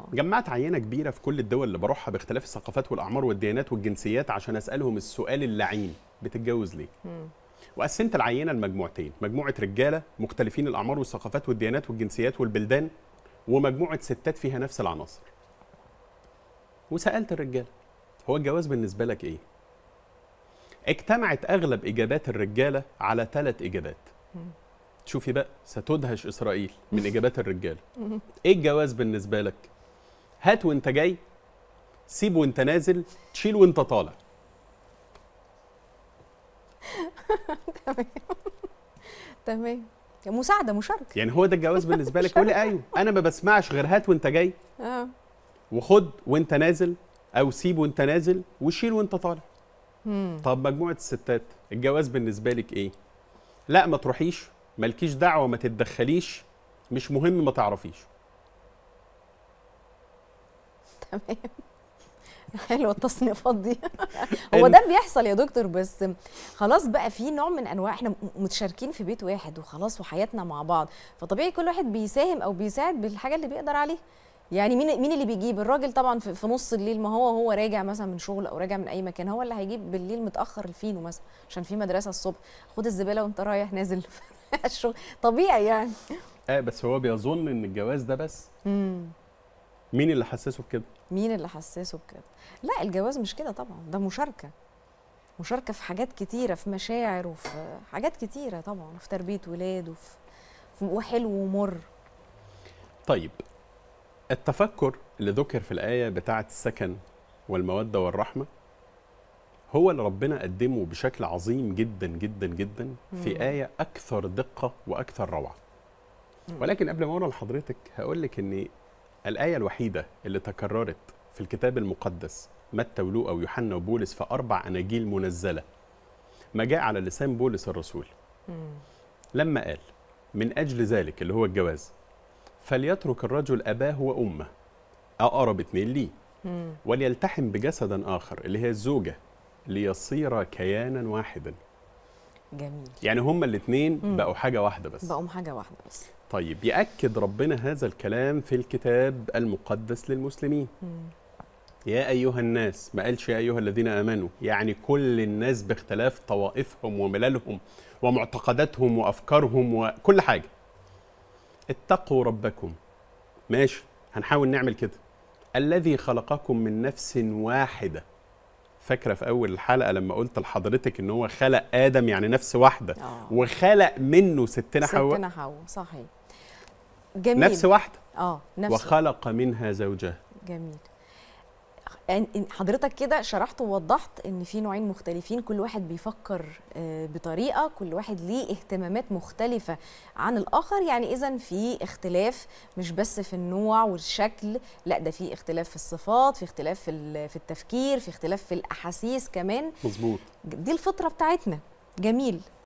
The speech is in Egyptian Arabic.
جمعت عينه كبيره في كل الدول اللي بروحها باختلاف الثقافات والاعمار والديانات والجنسيات عشان اسالهم السؤال اللعين بتتجوز ليه وقسمت العينه لمجموعتين مجموعه رجاله مختلفين الاعمار والثقافات والديانات والجنسيات والبلدان ومجموعه ستات فيها نفس العناصر وسالت الرجاله هو الجواز بالنسبه لك ايه اجتمعت اغلب اجابات الرجاله على ثلاث اجابات شوفي بقى ستدهش اسرائيل من اجابات الرجاله ايه الجواز بالنسبه لك هات وانت جاي سيب وانت نازل تشيل وانت طالع تمام مساعده مشاركه يعني هو ده الجواز بالنسبه لك قولي ايوه انا ما بسمعش غير هات وانت جاي اه وخد وانت نازل او سيب وانت نازل وشيل وانت طالع مم. طب مجموعه الستات الجواز بالنسبه لك ايه لا ما تروحيش مالكيش دعوه ما تتدخليش مش مهم ما تعرفيش تمام حلوه التصنيفات دي هو ده بيحصل يا دكتور بس خلاص بقى في نوع من انواع احنا متشاركين في بيت واحد وخلاص وحياتنا مع بعض فطبيعي كل واحد بيساهم او بيساعد بالحاجه اللي بيقدر عليها يعني مين مين اللي بيجيب الراجل طبعا في, في نص الليل ما هو هو راجع مثلا من شغل او راجع من اي مكان هو اللي هيجيب بالليل متاخر الفينو مثلا عشان في مدرسه الصبح خد الزباله وانت رايح نازل الشغل طبيعي يعني اه بس هو بيظن ان الجواز ده بس مم. مين اللي حسسه بكده مين اللي حسسه بكده لا الجواز مش كده طبعا ده مشاركه مشاركه في حاجات كتيره في مشاعر وفي حاجات كتيره طبعا في تربيه ولاد وفي في- وحلو ومر طيب التفكر اللي ذكر في الآية بتاعة السكن والمودة والرحمة هو اللي ربنا قدمه بشكل عظيم جدا جدا جدا في آية أكثر دقة وأكثر روعة ولكن قبل ما أقول لحضرتك هقول لك إن الآية الوحيدة اللي تكررت في الكتاب المقدس متى ولوقا ويوحنا وبولس في أربع أناجيل منزلة ما جاء على لسان بولس الرسول لما قال من أجل ذلك اللي هو الجواز فليترك الرجل أباه وأمه أقرب اتنين ليه مم. وليلتحم بجسد آخر اللي هي الزوجة ليصير كيانا واحدا جميل يعني هما الاتنين مم. بقوا حاجة واحدة بس بقوم حاجه واحده بس طيب يأكد ربنا هذا الكلام في الكتاب المقدس للمسلمين مم. يا أيها الناس ما قالش يا أيها الذين آمنوا يعني كل الناس باختلاف طوائفهم ومللهم ومعتقداتهم وأفكارهم وكل حاجة اتقوا ربكم ماشي هنحاول نعمل كده الذي خلقكم من نفس واحدة فاكرة في أول الحلقة لما قلت لحضرتك إن هو خلق آدم يعني نفس واحدة اه وخلق منه ستنا حواء ستنا حواء صحيح جميل نفس واحدة اه نفس وخلق منها زوجها جميل يعني إن- حضرتك كده شرحت ووضحت ان في نوعين مختلفين كل واحد بيفكر آه، بطريقه كل واحد ليه اهتمامات مختلفه عن الاخر يعني اذا في اختلاف مش بس في النوع والشكل لا ده في اختلاف في الصفات في اختلاف في ال- في التفكير في اختلاف في الاحاسيس كمان مظبوط دي الفطره بتاعتنا جميل